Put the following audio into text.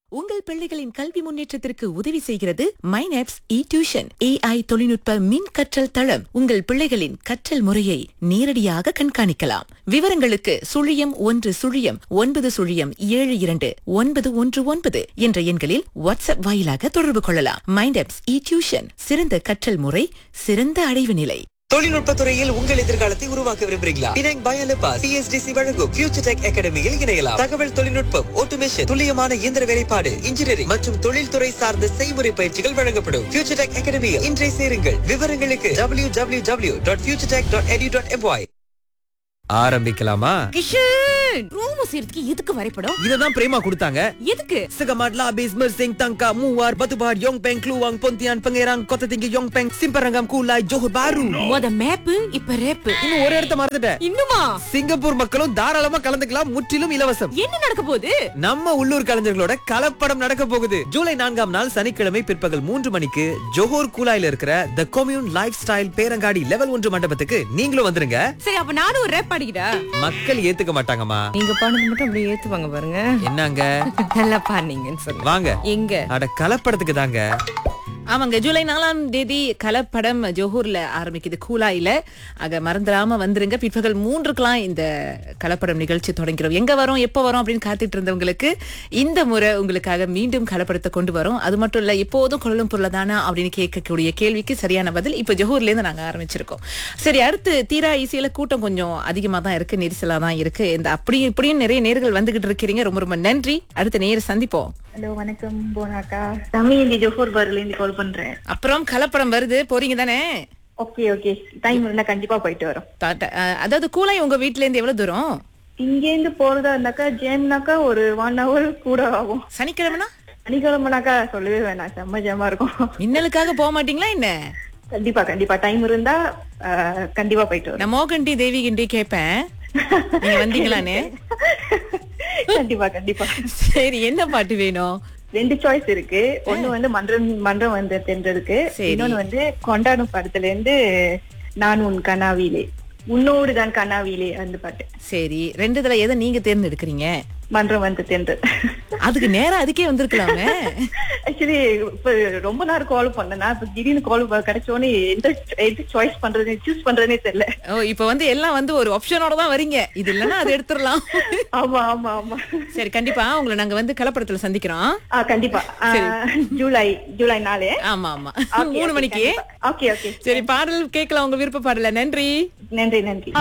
உங்கள் பிள்ளைகளின் கல்வி முன்னேற்றத்திற்கு உதவி செய்கிறது மைனப்ஸ் இ டியூஷன் ஏஐ தொழில்நுட்ப மின் கற்றல் தளம் உங்கள் பிள்ளைகளின் கற்றல் முறையை நேரடியாக கண்காணிக்கலாம் விவரங்களுக்கு சுழியம் ஒன்று சுழியம் ஒன்பது சுழியம் ஏழு இரண்டு ஒன்பது ஒன்று ஒன்பது என்ற எண்களில் வாட்ஸ்அப் வாயிலாக தொடர்பு கொள்ளலாம் மைனப்ஸ் இ டியூஷன் சிறந்த கற்றல் முறை சிறந்த அடைவு நிலை தொழில்நுட்ப துறையில் உங்கள் எதிர்காலத்தை உருவாக்க விரும்புகிறீங்களா பினாங் பயலபா சிஎஸ்டிசி வழங்கும் ஃபியூச்சர் டெக் அகாடமியில் இணையலாம் தகவல் தொழில்நுட்பம் ஆட்டோமேஷன் துல்லியமான இயந்திர வேலைப்பாடு இன்ஜினியரிங் மற்றும் தொழில்துறை சார்ந்த செய்முறை பயிற்சிகள் வழங்கப்படும் ஃபியூச்சர் டெக் அகாடமியில் இன்றை சேருங்கள் விவரங்களுக்கு W W W dot future tech dot edu dot MY ஆரம்பிக்கலாமா கிஷன் ரூம் செய்யறதுக்கு எதுக்கு வரைபடம் இததான் பிரேமா கொடுத்தாங்க எதுக்கு Segamat Labis Mersing Tangka Muar Batubar Yong Peng Kluang Pontian Pangerang Kota Tinggi Yong Peng Simparangam Kulai Johor Bahru மொத map இப்ப rap இன்னும் ஒரு இடத்த மறந்துட்டேன் இன்னுமா சிங்கப்பூர் மக்களும் தாராளமா கலந்துக்கலாம் முற்றிலும் இலவசம் என்ன நடக்க போகுது நம்ம உள்ளூர் கலைஞர்களோட கலப்படம் நடக்க போகுது ஜூலை நான்காம் நாள் சனிக்கிழமை பிற்பகல் மூன்று மணிக்கு ஜோஹர் கூலாயில இருக்கிற த கொம்யூன் லைஃப் ஸ்டைல் பேரங்காடி லெவல் ஒன்று மண்டபத்துக்கு நீங்களும் வந்துருங்க சரி அப்ப நானும் ஒரு ரேப் பாடிக்கிறா மக்கள் ஏத்துக்க மாட்டாங்கம்மா நீங்க பாடுறது மட்டும் அப்படியே ஏத்துவாங்க பாருங்க என்னங்க நல்லா பாடுனீங்கன்னு சொல்லுங்க வாங்க எங்க அட கலப்படத்துக்கு தாங்க ஆமாங்க ஜூலை நாலாம் தேதி கலப்படம் ஜோஹூர்ல ஆரம்பிக்குது கூலாயில ஆக மறந்துடாம வந்துருங்க பிற்பகல் மூன்றுக்கெல்லாம் இந்த கலப்படம் நிகழ்ச்சி தொடங்கிறோம் எங்க வரோம் எப்போ வரோம் அப்படின்னு காத்துட்டு இருந்தவங்களுக்கு இந்த முறை உங்களுக்காக மீண்டும் கலப்படத்தை கொண்டு வரோம் அது மட்டும் இல்ல எப்போதும் கொள்ளும் பொருளதானா அப்படின்னு கேட்கக்கூடிய கேள்விக்கு சரியான பதில் இப்ப ஜோஹூர்ல இருந்து நாங்க ஆரம்பிச்சிருக்கோம் சரி அடுத்து தீரா இசையில கூட்டம் கொஞ்சம் அதிகமா தான் இருக்கு நெரிசலா தான் இருக்கு இந்த அப்படியும் இப்படியும் நிறைய நேர்கள் வந்துகிட்டு இருக்கிறீங்க ரொம்ப ரொம்ப நன்றி அடுத்த நேர சந்திப்போம் ஹலோ வணக்கம் போனாக்கா தமிழ் இந்த ஜோஹர் பார்ல இருந்து கால் பண்றேன் அப்புறம் கலப்படம் வருது போறீங்க தானே ஓகே ஓகே டைம் இருந்தா கண்டிப்பா போயிட்டு வரோம் தாட்ட- அஹ், அதாவது கூலாய் உங்க வீட்ல இருந்து எவ்வளவு தூரம் இங்க இருந்து போறதா இருந்தாக்கா ஜேம்னாக்கா ஒரு ஒன் ஹவர் கூட ஆகும் சனிக்கிழமைனா சனிக்கிழமைனாக்கா சொல்லவே வேணாம் செம்ம ஜாமா இருக்கும் மின்னலுக்காக போக மாட்டீங்களா என்ன கண்டிப்பா கண்டிப்பா டைம் இருந்தா ஆஹ், கண்டிப்பா போயிட்டு வரோம் நான் மோகண்டி தேவி கிண்டி கேட்பேன் நீங்க வந்தீங்களான்னு கண்டிப்பா கண்டிப்பா சரி என்ன பாட்டு வேணும் ரெண்டு சாய்ஸ் இருக்கு ஒண்ணு வந்து மன்றம் மன்றம் வந்து தென்றதுக்கு சரி. இன்னொன்னு வந்து கொண்டாடும் படத்துல இருந்து நான் உன் கனாவிலே உன்னோடு தான் கனாவிலே அந்த பாட்டு சரி ரெண்டு இதுல எதை நீங்க தேர்ந்தெடுக்கிறீங்க மன்றம் வந்து தென்றல் அதுக்கு நேரா அதுக்கே வந்திருக்கலாமே ஆக்சுவலி இப்ப ரொம்ப நேரம் கால் பண்ணனா இப்ப திடீர்னு கால் கிடைச்சோடனே எந்த எது சாய்ஸ் பண்றது சூஸ் பண்றதுனே தெரியல ஓ இப்ப வந்து எல்லாம் வந்து ஒரு ஆப்ஷனோட தான் வரீங்க இது இல்லைன்னா அது எடுத்துடலாம் ஆமா ஆமா ஆமா சரி கண்டிப்பா உங்களை நாங்க வந்து கலப்படத்துல சந்திக்கிறோம் ஆ கண்டிப்பா ஆ, ஜூலை ஜூலை நாலு ஆமா ஆமா மூணு மணிக்கு ஓகே ஓகே சரி பாடல் கேட்கலாம் உங்க விருப்ப பாடல நன்றி நன்றி நன்றி